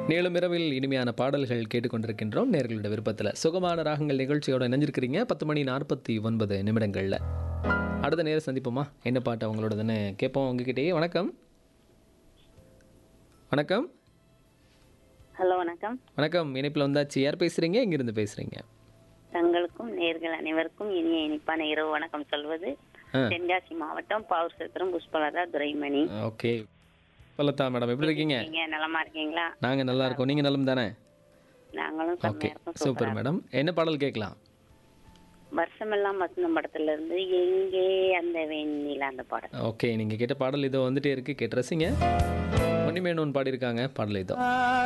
மேலும் இரவில் இனிமையான பாடல்கள் கேட்டுக்கொண்டிருக்கின்றோம் நேர்களோட விருப்பத்தில் சுகமான ராகங்கள் நிகழ்ச்சியோட இணைஞ்சிருக்கிறீங்க பத்து மணி நாற்பத்தி ஒன்பது நிமிடங்களில் அடுத்த நேரம் சந்திப்போமா என்ன பாட்டு அவங்களோடதுன்னு கேட்போம் உங்ககிட்டயே வணக்கம் வணக்கம் ஹலோ வணக்கம் வணக்கம் இணைப்பில் வந்தாச்சு யார் பேசுகிறீங்க எங்கேருந்து பேசுகிறீங்க தங்களுக்கும் நேர்கள் அனைவருக்கும் இனிய இனிப்பான இரவு வணக்கம் சொல்வது ஆ. தென்காசி மாவட்டம் பாவூர் சத்திரம் புஷ்பலதா துரைமணி ஓகே பல்லத்தா மேடம் எப்படி இருக்கீங்க நீங்க நலமா இருக்கீங்களா நாங்கள் நல்லா இருக்கோம் நீங்கள் நலம் தானே நாங்களும் ஓகே செம்மையா இருக்கோம் சூப்பர் மேடம் என்ன பாடல் கேட்கலாம் வருஷமெல்லாம் வசந்தம் படத்துல இருந்து எங்கே அந்த வெண்ணிலா அந்த பாடல் ஓகே நீங்கள் கேட்ட பாடல் இதோ வந்துட்டே இருக்கு கேட்டு ரசிங்க ஒன்றுமே ஒன்று பாடியிருக்காங்க பாடல் இதோ